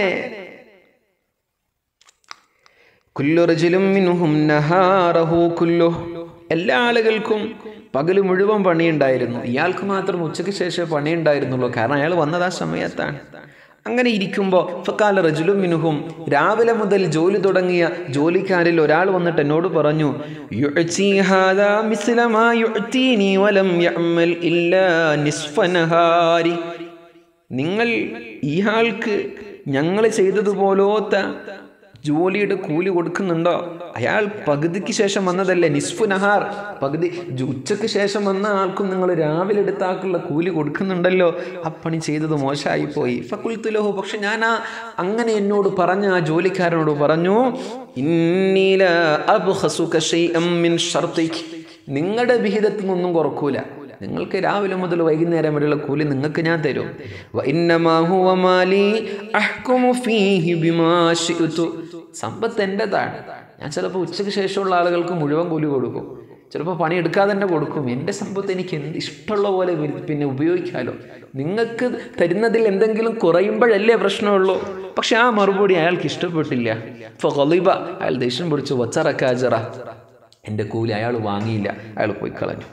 കുല്ലു റജുലും മിൻഹും നഹാറഹു കുല്ലു എല്ലാ ആളുകൾക്കും പകല് മുഴുവൻ പണിയുണ്ടായിരുന്നു ഇയാൾക്ക് മാത്രം ഉച്ചയ്ക്ക് ശേഷമേ പണിയുണ്ടായിരുന്നുള്ളൂ കാരണം അയാൾ വന്നത് ആ സമയത്താണ് അങ്ങനെ ഇരിക്കുമ്പോൾ ഫക്കാല റജുലും മിനുഹും രാവിലെ മുതൽ ജോലി തുടങ്ങിയ ജോലിക്കാരിൽ ഒരാൾ വന്നിട്ട് എന്നോട് പറഞ്ഞു "യുഅ്തി ഹാദാ മിസ്ല മാ യുഅ്തീനി വലം യഅമൽ ഇല്ലാ നിസ്ഫ നഹാരി." നിങ്ങൾ ഇയാൾക്ക് ഞങ്ങൾ ചെയ്തതുപോലത്തെ ജോലിയുടെ കൂലി കൊടുക്കുന്നുണ്ടോ അയാൾ പകുതിക്ക് ശേഷം വന്നതല്ലേ നിസ്ഫു നഹാർ പകുതി ജു- ഉച്ചയ്ക്ക് ശേഷം വന്ന ആൾക്കും നിങ്ങൾ രാവിലെ എടുത്ത ആൾക്കുള്ള കൂലി കൊടുക്കുന്നുണ്ടല്ലോ ആ പണി ചെയ്തത് മോശമായി പോയി ഫക്കുൽത്തുലഹു പക്ഷെ ഞാൻ ആ അങ്ങനെ എന്നോട് പറഞ്ഞ ആ ജോലിക്കാരനോട് പറഞ്ഞു "ഇന്നീല അബ്ഖസുക ശൈഅം മിൻ ഷർത്തിക്." നിങ്ങളുടെ വിഹിതത്തിൽ നിന്നൊന്നും കുറക്കൂല നിങ്ങൾക്ക് രാവിലെ മുതൽ വൈകുന്നേരം വരെയുള്ള കൂലി നിങ്ങൾക്ക് ഞാൻ തരും വ ഇന്നമാ ഹുവ മാലി അഹ്കുമു ഫീഹി ബിമാ ശിഅ്തു. സമ്പത്ത് എൻ്റെതാണ് ഞാൻ ചിലപ്പോൾ ഉച്ചയ്ക്ക് ശേഷമുള്ള ആളുകൾക്ക് മുഴുവൻ കൂലി കൊടുക്കും ചിലപ്പോൾ പണി എടുക്കാതെ തന്നെ കൊടുക്കും എൻ്റെ സമ്പത്ത് എനിക്ക് എന്ത് ഇഷ്ടമുള്ള പോലെ വി- പിന്നെ ഉപയോഗിക്കാമല്ലോ നിങ്ങൾക്ക് തരുന്നതിൽ എന്തെങ്കിലും കുറയുമ്പോഴല്ലേ പ്രശ്നമുള്ളൂ പക്ഷെ ആ മറുപടി അയാൾക്ക് ഇഷ്ടപ്പെട്ടില്ല ഇപ്പോൾ കൊലിബ അയാൾ ദേഷ്യം പിടിച്ചു വച്ചറക്കാജറ എൻ്റെ കൂലി അയാൾ വാങ്ങിയില്ല അയാൾ പോയി കളഞ്ഞു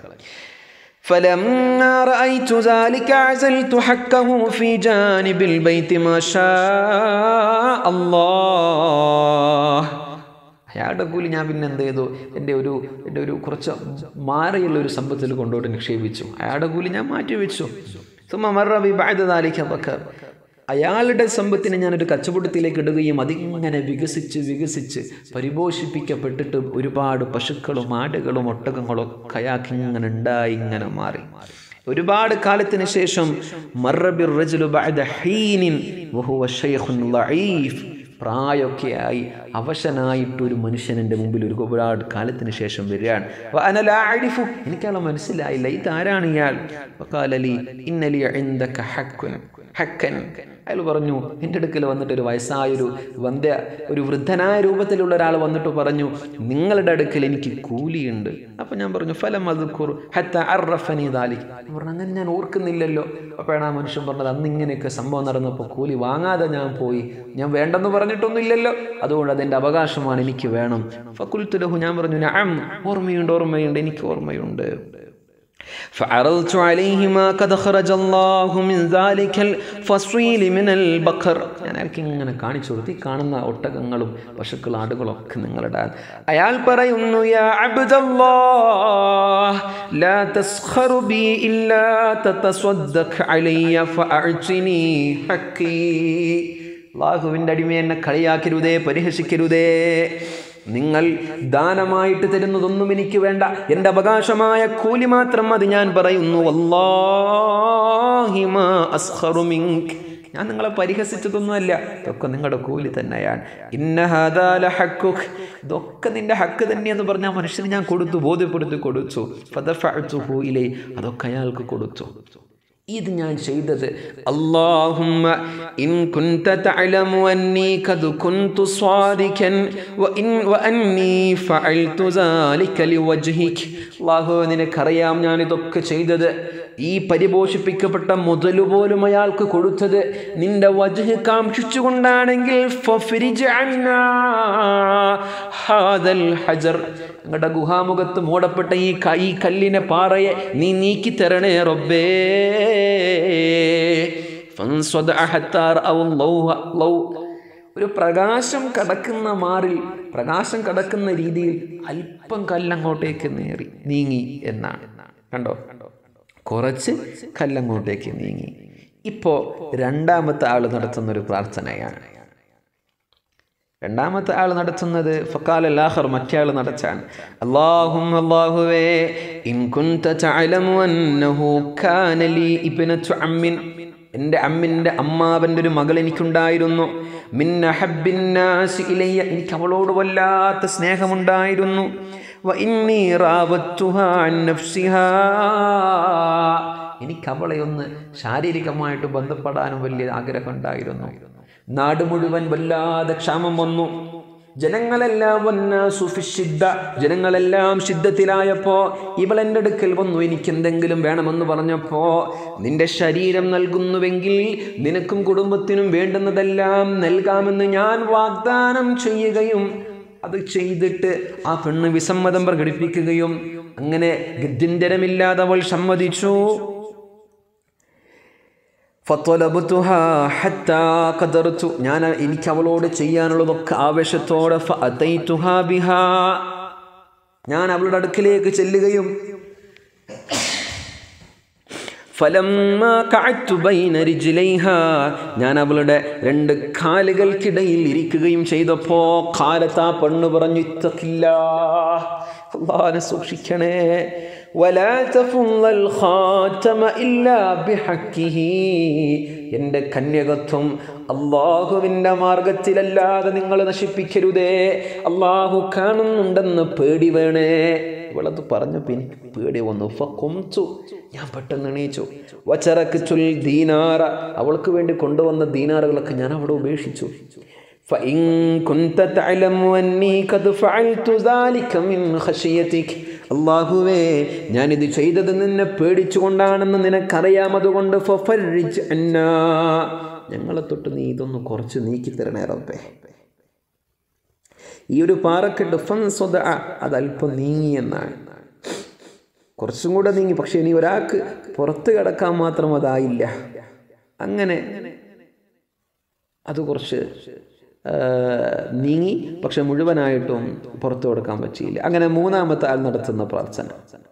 فلما رأيت ذلك عزلت حقه في جانب البيت ما شاء الله അയാളുടെ കൂലി ഞാൻ പിന്നെ എന്ത് ചെയ്തു എൻ്റെ ഒരു എൻ്റെ ഒരു കുറച്ച് മാറിയുള്ള ഒരു സമ്പത്തിൽ കൊണ്ടുപോയിട്ട് നിക്ഷേപിച്ചു അയാളുടെ കൂലി ഞാൻ മാറ്റി വെച്ചു സുമ മറബി ബാധ്യതാലിക്ക ബക്കർ അയാളുടെ സമ്പത്തിനെ ഞാനൊരു കച്ചവടത്തിലേക്ക് ഇടുകയും അതിങ്ങനെ വികസിച്ച് വികസിച്ച് പരിപോഷിപ്പിക്കപ്പെട്ടിട്ട് ഒരുപാട് പശുക്കളും ആടുകളും ഒട്ടകങ്ങളും ഒക്കെ അയാൾക്ക് ഇങ്ങനെ ഉണ്ടായി ഇങ്ങനെ മാറി ഒരുപാട് കാലത്തിന് ശേഷം മറബിർ റജുലു ബഅദ ഹീനിൻ വഹുവ ശൈഖുൻ ലഈഫ് പ്രായമൊക്കെയായി അവശനായിട്ടൊരു മനുഷ്യൻ എൻ്റെ മുമ്പിൽ ഒരു ഒരുപാട് കാലത്തിന് ശേഷം വരികയാണ് വ അന ലാ അഅരിഫു. എനിക്കയാളെ മനസ്സിലായില്ല ഇതാരാണ് ഇയാൾ വഖാലലി ഇന്നലി ഇൻദക ഹഖ്കുൻ ഹക്കൻ അയാൾ പറഞ്ഞു എൻ്റെ അടുക്കൽ വന്നിട്ട് ഒരു വയസ്സായൊരു വന്ധ്യ ഒരു വൃദ്ധനായ രൂപത്തിലുള്ള ഒരാൾ വന്നിട്ട് പറഞ്ഞു നിങ്ങളുടെ അടുക്കൽ എനിക്ക് കൂലിയുണ്ട് അപ്പം ഞാൻ പറഞ്ഞു ഫലം അത് ഹത്ത അറഫനി ദാലി പറഞ്ഞു അങ്ങനെ ഞാൻ ഓർക്കുന്നില്ലല്ലോ അപ്പോഴാണ് ആ മനുഷ്യൻ പറഞ്ഞത് അന്ന് ഇങ്ങനെയൊക്കെ സംഭവം നടന്നപ്പോൾ കൂലി വാങ്ങാതെ ഞാൻ പോയി ഞാൻ വേണ്ടെന്ന് പറഞ്ഞിട്ടൊന്നുമില്ലല്ലോ അതുകൊണ്ട് അതെൻ്റെ അവകാശമാണ് എനിക്ക് വേണം ഫക്കുൽത്തുലഹു ഞാൻ പറഞ്ഞു ഞാൻ ഓർമ്മയുണ്ട് ഓർമ്മയുണ്ട് എനിക്ക് ഓർമ്മയുണ്ട് فعرضت عليه ما قد خرج الله من ذلك الفصيل من البقر ഞാൻ അയാൾക്ക് ഇങ്ങനെ കാണിച്ചു കൊടുത്തു ഈ കാണുന്ന ഒട്ടകങ്ങളും പശുക്കളും ആടുകളും ഒക്കെ നിങ്ങളുടെ അയാൾ പറയുന്നു യാ അബ്ദല്ലാഹ് ലാ തസ്ഖറു ബി ഇല്ലാ തതസ്വദ്ദഖ് അലയ്യ ഫഅഅ്തിനി ഹഖി അള്ളാഹുവിൻ്റെ അടിമ എന്നെ കളിയാക്കരുതേ പരിഹസിക്കരുതേ നിങ്ങൾ ദാനമായിട്ട് തരുന്നതൊന്നും എനിക്ക് വേണ്ട എൻ്റെ അവകാശമായ കൂലി മാത്രം അത് ഞാൻ പറയുന്നു വല്ലാഹി മാ അസ്ഖറു മിൻക്. ഞാൻ നിങ്ങളെ പരിഹസിച്ചതൊന്നുമല്ല ഇതൊക്കെ നിങ്ങളുടെ കൂലി തന്നെയാണ് ഇന്ന ഹാദാ ലഹഖുക്. ഇതൊക്കെ നിന്റെ ഹക്ക് തന്നെയെന്ന് പറഞ്ഞ ആ മനുഷ്യന് ഞാൻ കൊടുത്തു ബോധ്യപ്പെടുത്തി കൊടുത്തു ഫദഫഅ്തുഹു ഇലൈ. അതൊക്കെ അയാൾക്ക് കൊടുത്തു ഇത് ഞാൻ ചെയ്തത് അല്ലാഹുമ്മ ഇൻ കുൻത തഅലമു അന്നി ഖദ് കുൻതു സ്വാദികൻ വ ഇൻ വ അന്നി ഫഅൽതു സാലിക ലിവജ്ഹിക് അല്ലാഹു നിനക്കറിയാം ഞാൻ ഇതൊക്കെ ചെയ്തത് ഈ പരിപോഷിപ്പിക്കപ്പെട്ട മുതല് പോലും അയാൾക്ക് കൊടുത്തത് നിന്റെ വജ്ഹ് കാക്ഷിച്ചുകൊണ്ടാണെങ്കിൽ ഫഫ്രിജ് അന്നാ ഹാദൽ ഹജർ ഞങ്ങളുടെ ഗുഹാമുഖത്ത് മൂടപ്പെട്ട ഈ ക- ഈ കല്ലിനെ പാറയെ നീ നീക്കി തരണേ റബ്ബേ فانصدع حتى رأوا الله لو ഒരു പ്രകാശം കടക്കുന്ന മാറിൽ പ്രകാശം കടക്കുന്ന രീതിയിൽ അല്പം കല്ലങ്ങോട്ടേക്ക് നേറി നീങ്ങി എന്നാണ് കണ്ടോ കുറച്ച് കല്ലങ്ങോട്ടേക്ക് നീങ്ങി ഇപ്പോൾ രണ്ടാമത്തെ ആൾ നടത്തുന്ന ഒരു പ്രാർത്ഥനയാണ് രണ്ടാമത്തെ ആൾ നടത്തുന്നത് ഫക്കാൽ അല്ലാഹർ മറ്റേ ആൾ നടച്ചാണ് അല്ലാഹും അല്ലാഹുവേ ഇൻ കുൻത തഅലമു അന്നഹു കാന ലി ഇബ്നതു അമ്മിൻ എൻ്റെ അമ്മിൻ്റെ അമ്മാവൻ്റെ ഒരു മകൾ എനിക്കുണ്ടായിരുന്നു മിൻ അഹബ്ബിൻ നാസി ഇലയ്യ എനിക്ക് അവളോട് വല്ലാത്ത സ്നേഹമുണ്ടായിരുന്നു വ ഇന്നി റാവത്തുഹാ അൻ നഫ്സിഹാ എനിക്ക് അവളെ ഒന്ന് ശാരീരികമായിട്ട് ബന്ധപ്പെടാനും വലിയ ആഗ്രഹമുണ്ടായിരുന്നു നാട് മുഴുവൻ വല്ലാതെ ക്ഷാമം വന്നു ജനങ്ങളെല്ലാം വന്ന സുഫിഷിദ്ധ ജനങ്ങളെല്ലാം സിദ്ധത്തിലായപ്പോ ഇവൾ എൻ്റെ അടുക്കൽ വന്നു എനിക്ക് എന്തെങ്കിലും വേണമെന്ന് പറഞ്ഞപ്പോ നിന്റെ ശരീരം നൽകുന്നുവെങ്കിൽ നിനക്കും കുടുംബത്തിനും വേണ്ടുന്നതെല്ലാം നൽകാമെന്ന് ഞാൻ വാഗ്ദാനം ചെയ്യുകയും അത് ചെയ്തിട്ട് ആ പെണ്ണ് വിസമ്മതം പ്രകടിപ്പിക്കുകയും അങ്ങനെ ഗദ്യന്തരമില്ലാതെ അവൾ സമ്മതിച്ചു ഫത്വലബുത്തുഹാ ഹത്താ ഖദർതു ഞാൻ എനിക്ക് അവളോട് ചെയ്യാനുള്ളതൊക്കെ ആവേശത്തോടെ ഫഅതൈതുഹാ ബിഹാ ഞാൻ അവളുടെ അടുക്കിലേക്ക് ചെല്ലുകയും ഫലമ്മാ കഅത്തു ബൈന റിജ്ലൈഹാ ഞാൻ അവളുടെ രണ്ട് കാലുകൾക്കിടയിൽ ഇരിക്കുകയും ചെയ്തപ്പോ കാലത്താ പെണ്ണ് പറഞ്ഞു ഇത്തക്കില്ലാ അള്ളാഹനെ സൂക്ഷിക്കണേ ولا تفض الخاتم إلا بحقه എൻ്റെ കന്യകത്വം അള്ളാഹുവിൻ്റെ മാർഗത്തിലല്ലാതെ നിങ്ങൾ നശിപ്പിക്കരുതേ അള്ളാഹു കാണുന്നുണ്ടെന്ന് പേടി വേണേ ഇവളത് പറഞ്ഞപ്പോൾ എനിക്ക് പേടി വന്നു ഫക്കൊംച്ചു ഞാൻ പെട്ടെന്ന് എണീച്ചു വച്ചറക്ക് ചുൽ ദീനാറ അവൾക്ക് വേണ്ടി കൊണ്ടുവന്ന ദീനാറുകളൊക്കെ ഞാൻ അവിടെ ഉപേക്ഷിച്ചു فإن كنت تعلم أني قد فعلت ذلك من خشيتك അള്ളാഹുവേ ഞാനിത് ചെയ്തത് നിന്നെ പേടിച്ചുകൊണ്ടാണെന്ന് നിനക്കറിയാം അതുകൊണ്ട് ഫഫർരിജ് അന്നാ ഞങ്ങളെ തൊട്ട് നീ ഇതൊന്ന് കുറച്ച് നീക്കി തരണേ റബ്ബേ ഈ ഒരു പാറക്കെട്ട് ഫൻ സ്വത അതല്പം നീങ്ങി എന്നാണ് കുറച്ചും കൂടെ നീങ്ങി പക്ഷേ ഇനി ഒരാൾക്ക് പുറത്ത് കിടക്കാൻ മാത്രം അതായില്ല അങ്ങനെ അത് കുറച്ച് നീങ്ങി പക്ഷെ മുഴുവനായിട്ടും പുറത്തു കൊടുക്കാൻ പറ്റിയില്ല അങ്ങനെ മൂന്നാമത്തെ ആൾ നടത്തുന്ന പ്രാർത്ഥന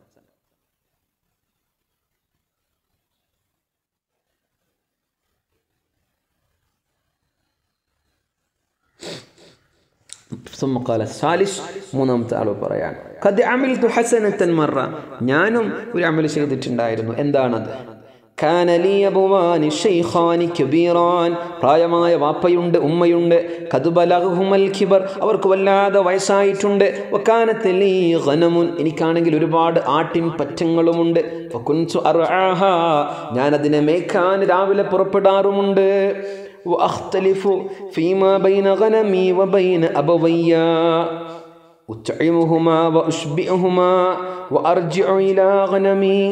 ثم قال الثالث മൂന്നാമത്തെ ആൾ പറയാണ് قد عملت حسنة مرة ഞാനും ഒരു അമൽ ചെയ്തിട്ടുണ്ടായിരുന്നു എന്താണത് كان لي أبوان شيخان كبيران പ്രായമായ വാപ്പയുണ്ട് ഉമ്മയുണ്ട് കതുബലഹുമൽ ഖിബർ അവർക്ക് വല്ലാതെ വയസ്സായിട്ടുണ്ട് വക്കാനത്ത് ലീ ഖനമുൻ എനിക്കാണെങ്കിൽ ഒരുപാട് ആട്ടിൻ പറ്റങ്ങളുമുണ്ട് ഫകുൻതു അർആഹ ഞാൻ അതിനെ മേക്കാൻ രാവിലെ പുറപ്പെടാറുമുണ്ട് وأختلف فيما بين غنمي وبين أبوي أطعمهما وأشبئهما وأرجع إلى غنمي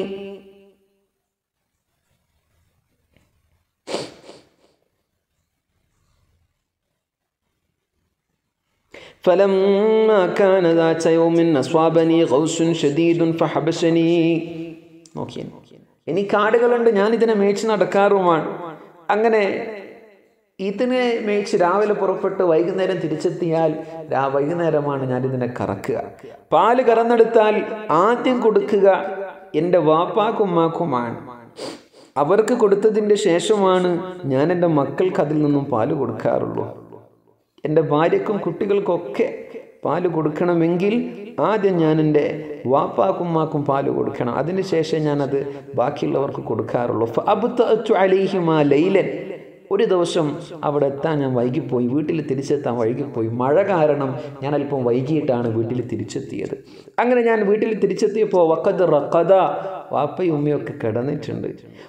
فلما كان ذات يوم أصابني غوث شديد فحبسني നോക്കിയേ എനിക്ക് ആടുകളുണ്ട് ഞാൻ ഇതിനെ മേച്ച് നടക്കാറുമാണ് അങ്ങനെ ഇതിനെ മേച്ച് രാവിലെ പുറപ്പെട്ട് വൈകുന്നേരം തിരിച്ചെത്തിയാൽ രാ വൈകുന്നേരമാണ് ഞാൻ ഇതിനെ കറക്കുക പാല് കറന്നെടുത്താൽ ആദ്യം കൊടുക്കുക എൻ്റെ വാപ്പാക്കുമ്മാക്കുമാണ് അവർക്ക് കൊടുത്തതിൻ്റെ ശേഷമാണ് ഞാൻ എൻ്റെ മക്കൾക്ക് അതിൽ നിന്നും പാല് കൊടുക്കാറുള്ളൂ എൻ്റെ ഭാര്യക്കും കുട്ടികൾക്കൊക്കെ പാല് കൊടുക്കണമെങ്കിൽ ആദ്യം ഞാൻ എൻ്റെ വാപ്പാക്കുമ്മാക്കും പാല് കൊടുക്കണം അതിനുശേഷം ഞാനത് ബാക്കിയുള്ളവർക്ക് കൊടുക്കാറുള്ളൂ അബുത്തു അലിഹിമാ ലൈലൻ ഒരു ദിവസം അവിടെ എത്താൻ ഞാൻ വൈകിപ്പോയി വീട്ടിൽ തിരിച്ചെത്താൻ വൈകിപ്പോയി മഴ കാരണം ഞാൻ അല്പം വൈകിയിട്ടാണ് വീട്ടിൽ തിരിച്ചെത്തിയത് അങ്ങനെ ഞാൻ വീട്ടിൽ തിരിച്ചെത്തിയപ്പോൾ വക്കത് റക്കത വാപ്പയും ഉമ്മയൊക്കെ കിടന്നിട്ടുണ്ട്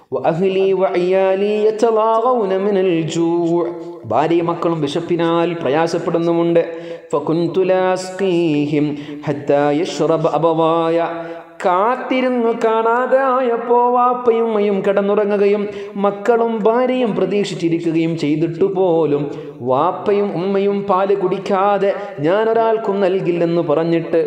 ഭാര്യയും മക്കളും വിശപ്പിനാൽ പ്രയാസപ്പെടുന്നുമുണ്ട് കാത്തിരുന്നു കാണാതെ ആയപ്പോ വാപ്പയും ഉമ്മയും കിടന്നുറങ്ങുകയും മക്കളും ഭാര്യയും പ്രതീക്ഷിച്ചിരിക്കുകയും ചെയ്തിട്ടു പോലും വാപ്പയും ഉമ്മയും പാല് കുടിക്കാതെ ഞാൻ ഒരാൾക്കും നൽകില്ലെന്ന് പറഞ്ഞിട്ട്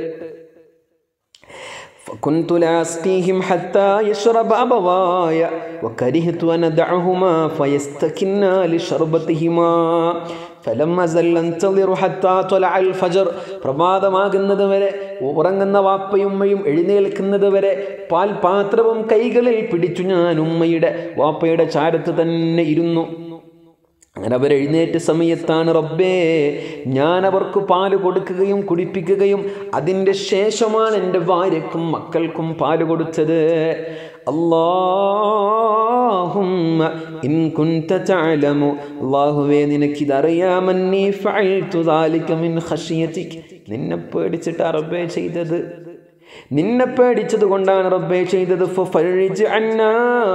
فكنت لا أسقيهم حتى يشرب أبواي وكرهت أن أدعهما فيستكنا لشربتهما فلما زل انتظر حتى طلع الفجر പ്രഭാതമാകുന്നത് വരെ ഉറങ്ങുന്ന വാപ്പയും ഉമ്മയും എഴുന്നേൽക്കുന്നത് വരെ പാൽപാത്രവും കൈകളിൽ പിടിച്ചു ഞാൻ ഉമ്മയുടെ വാപ്പയുടെ ചാരത്ത് തന്നെ ഇരുന്നു അങ്ങനെ അവർ എഴുന്നേറ്റ സമയത്താണ് റബ്ബേ ഞാൻ അവർക്ക് പാല് കൊടുക്കുകയും കുടിപ്പിക്കുകയും അതിൻ്റെ ശേഷമാണ് എൻ്റെ ഭാര്യക്കും മക്കൾക്കും പാല് കൊടുത്തത് അല്ലാഹുമ്മ ഇൻ കുൻത തഅലമു അല്ലാഹുവേ നിനക്കിതറിയാമന്നീ ഫഅൽതു ദാലിക മിൻ ഖശിയതിക് നിന്നെ പേടിച്ചിട്ട് റബ്ബേ ചെയ്തത് നിന്നെ പേടിച്ചത് കൊണ്ടാണ് റബ്ബേ ചെയ്തത് ഫഫർജ് അന്നാ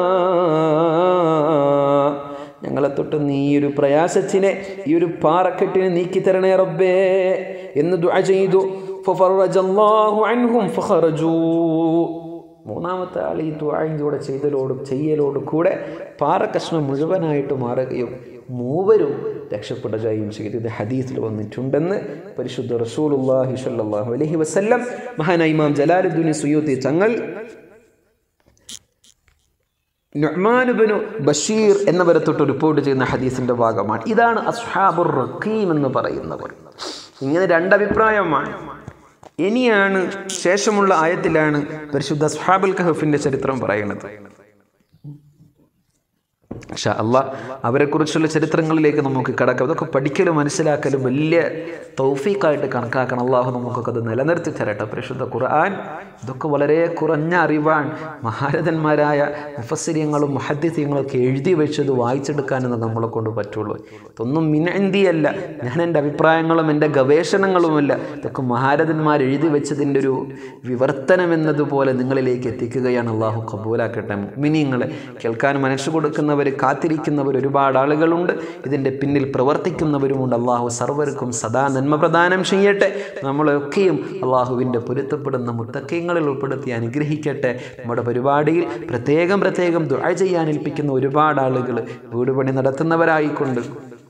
ഞങ്ങളെ തൊട്ട് നീ ഈ ഒരു പ്രയാസത്തിനെ ഈ ഒരു പാറക്കെട്ടിനെ നീക്കി തരണേ റബ്ബേ എന്ന് ദുആ ചെയ്തു ഫഫറജല്ലാഹു അൻഹും ഫഖറജൂ മൂന്നാമത്തെ ആൾ ഈ ദുആയും കൂടെ ചെയ്തലോടും ചെയ്യലോട് കൂടെ പാറക്കഷ്ണം മുഴുവനായിട്ട് മാറുകയും മൂവരും രക്ഷപ്പെടുകയും ചെയ്തു ഇത് ഹദീസിൽ വന്നിട്ടുണ്ടെന്ന് പരിശുദ്ധ റസൂലുള്ളാഹി സ്വല്ലല്ലാഹു അലൈഹി വസല്ലം മഹാനായ ഇമാം ജലാലുദ്ദീൻ സുയൂത്തി തങ്ങൾ നുഅ്മാനുബിനു ബഷീർ എന്നവരെ തൊട്ട് റിപ്പോർട്ട് ചെയ്യുന്ന ഹദീസിൻ്റെ ഭാഗമാണ് ഇതാണ് അസ്ഹാബുർ റഖീം എന്ന് പറയുന്നവർ ഇങ്ങനെ രണ്ടഭിപ്രായമാണ് ഇനിയാണ് ശേഷമുള്ള ആയത്തിലാണ് പരിശുദ്ധ അസ്ഹാബുൽ കഹഫിൻ്റെ ചരിത്രം പറയുന്നത് പക്ഷേ അല്ല അവരെക്കുറിച്ചുള്ള ചരിത്രങ്ങളിലേക്ക് നമുക്ക് കടക്കാം അതൊക്കെ പഠിക്കലും മനസ്സിലാക്കലും വലിയ തൗഫീഖായിട്ട് കണക്കാക്കണം അള്ളാഹു നമുക്കൊക്കെ അത് നിലനിർത്തി തരട്ടെ പരിശുദ്ധ ഖുർആൻ ഇതൊക്കെ വളരെ കുറഞ്ഞ അറിവാണ് മഹാരഥന്മാരായ മുഫസ്സിര്യങ്ങളും മഹദ്യത്യങ്ങളും ഒക്കെ എഴുതി വെച്ചത് വായിച്ചെടുക്കാനെന്ന് നമ്മളെ കൊണ്ട് പറ്റുള്ളൂ ഇതൊന്നും മിനന്തിയല്ല ഞാൻ എൻ്റെ അഭിപ്രായങ്ങളും എൻ്റെ ഗവേഷണങ്ങളുമല്ല ഇതൊക്കെ മഹാരഥന്മാർ എഴുതി വെച്ചതിൻ്റെ ഒരു വിവർത്തനം എന്നതുപോലെ നിങ്ങളിലേക്ക് എത്തിക്കുകയാണ് അള്ളാഹു കബൂലാക്കട്ടെ മിനിങ്ങളെ കേൾക്കാൻ മനസ്സ് കൊടുക്കുന്നവർ കാത്തിരിക്കുന്നവർ ഒരുപാട് ആളുകളുണ്ട് ഇതിൻ്റെ പിന്നിൽ പ്രവർത്തിക്കുന്നവരുമുണ്ട് അള്ളാഹു സർവർക്കും സദാ നന്മ പ്രദാനം ചെയ്യട്ടെ നമ്മളൊക്കെയും അള്ളാഹുവിൻ്റെ പൊരുത്തപ്പെടുന്ന മുത്തക്കയങ്ങളിൽ ഉൾപ്പെടുത്തി അനുഗ്രഹിക്കട്ടെ നമ്മുടെ പരിപാടിയിൽ പ്രത്യേകം പ്രത്യേകം ദുആ ചെയ്യാൻ ഏൽപ്പിക്കുന്ന ഒരുപാട് ആളുകൾ വീട് പണി നടത്തുന്നവരായിക്കൊണ്ട്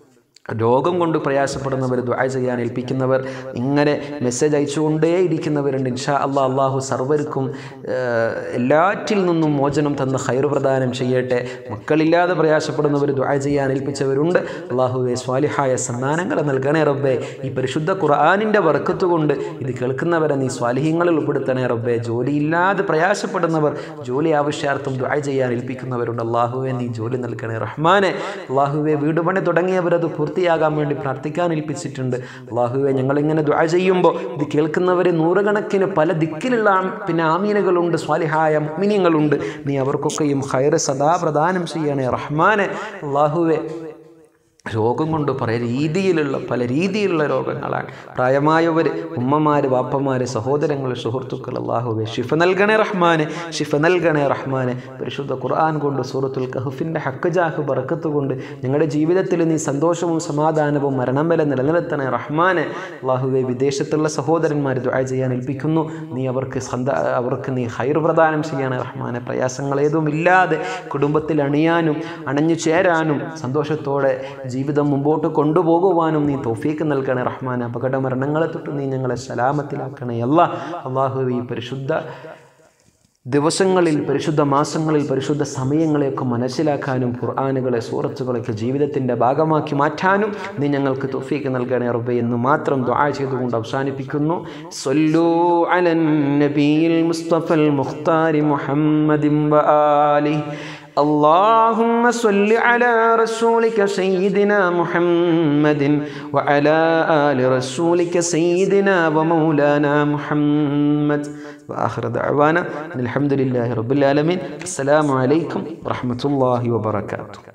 രോഗം കൊണ്ട് പ്രയാസപ്പെടുന്നവർ ദുആ ചെയ്യാൻ ഏൽപ്പിക്കുന്നവർ ഇങ്ങനെ മെസ്സേജ് അയച്ചുകൊണ്ടേ ഇരിക്കുന്നവരുണ്ട് ഇൻഷാ അള്ളാഹ് അള്ളാഹു സർവർക്കും ഏഹ്, എല്ലാറ്റിൽ നിന്നും മോചനം തന്ന ഹൈർ പ്രദാനം ചെയ്യട്ടെ മക്കളില്ലാതെ പ്രയാസപ്പെടുന്നവർ ദുആ ചെയ്യാൻ ഏൽപ്പിച്ചവരുണ്ട് അള്ളാഹുവെ സ്വാലിഹായ സമ്മാനങ്ങൾ നൽകണേ റബ്ബേ ഈ പരിശുദ്ധ ഖുർആാനിൻ്റെ വർക്കത്ത് കൊണ്ട് ഇത് കേൾക്കുന്നവരെ നീ സ്വാലിഹ്യങ്ങളിൽ ഉൾപ്പെടുത്തണേ റബ്ബേ ജോലിയില്ലാതെ പ്രയാസപ്പെടുന്നവർ ജോലി ആവശ്യാർത്ഥം ദുആ ചെയ്യാൻ ഏൽപ്പിക്കുന്നവരുണ്ട് അള്ളാഹുവെ നീ ജോലി നൽകണേ റഹ്മാനെ അള്ളാഹുവെ വീട് പണി തുടങ്ങിയവർ അത് പൂർത്തിയാകാൻ വേണ്ടി പ്രാർത്ഥിക്കാൻ ഏൽപ്പിച്ചിട്ടുണ്ട് അള്ളാഹുവെ ഞങ്ങളിങ്ങനെ ദുആ ചെയ്യുമ്പോൾ ഇത് കേൾക്കുന്നവർ നൂറുകണക്കിന് പല ദിക്കിലുള്ള ആം- പിന്നെ ആമീനുകളുണ്ട് സ്വാലിഹായ മിനിങ്ങളുണ്ട് നീ അവർക്കൊക്കെയും ഹൈറ് സദാ പ്രദാനം ചെയ്യണേ റഹ്മാനെ അള്ളാഹുവെ രോഗം കൊണ്ട് പല രീതിയിലുള്ള പല രീതിയിലുള്ള രോഗങ്ങളാണ് പ്രായമായവർ ഉമ്മമാർ വാപ്പമാർ സഹോദരങ്ങൾ സുഹൃത്തുക്കൾ അള്ളാഹുവെ ഷിഫ നൽകണേ റഹ്മാനെ ഷിഫ നൽകണേ റഹ്മാനെ പരിശുദ്ധ ഖുർആൻ കൊണ്ട് സൂറത്തുൽ കഹഫിൻ്റെ ഹക്ക് ജാഹ് ബറക്കത്ത് കൊണ്ട് ഞങ്ങളുടെ ജീവിതത്തിൽ നീ സന്തോഷവും സമാധാനവും മരണം വരെ നിലനിർത്തണേ റഹ്മാനെ അള്ളാഹുവെ വിദേശത്തുള്ള സഹോദരന്മാർ ദുആ ചെയ്യാൻ ഏൽപ്പിക്കുന്നു നീ അവർക്ക് സന്ത അവർക്ക് നീ ഹൈർ പ്രദാനം ചെയ്യണേ റഹ്മാനെ പ്രയാസങ്ങൾ ഏതും ഇല്ലാതെ കുടുംബത്തിൽ അണിയാനും അണഞ്ഞു ചേരാനും സന്തോഷത്തോടെ ജീവിതം മുമ്പോട്ട് കൊണ്ടുപോകുവാനും നീ തോഫീക്ക് നൽകണേ റഹ്മാൻ അപകട മരണങ്ങളെ തൊട്ട് നീ ഞങ്ങളെ സലാമത്തിലാക്കണേ അല്ല അള്ളാഹു ഈ പരിശുദ്ധ ദിവസങ്ങളിൽ പരിശുദ്ധ മാസങ്ങളിൽ പരിശുദ്ധ സമയങ്ങളെയൊക്കെ മനസ്സിലാക്കാനും ഖുർആാനുകളെ സൂറത്തുകളൊക്കെ ജീവിതത്തിൻ്റെ ഭാഗമാക്കി മാറ്റാനും നീ ഞങ്ങൾക്ക് തൊഫീക്ക് നൽകണേ റബ്ബെ എന്ന് മാത്രം ദുആ ചെയ്തുകൊണ്ട് അവസാനിപ്പിക്കുന്നു സല്ലൂ അലൻ നബിയിൽ മുസ്തഫൽ മുഖ്താരി മുഹമ്മദിൻ വആലിഹി اللهم صل على رسولك سيدنا محمد وعلى آل رسولك سيدنا ومولانا محمد وآخر دعوانا أن الحمد لله رب العالمين السلام عليكم ورحمة الله وبركاته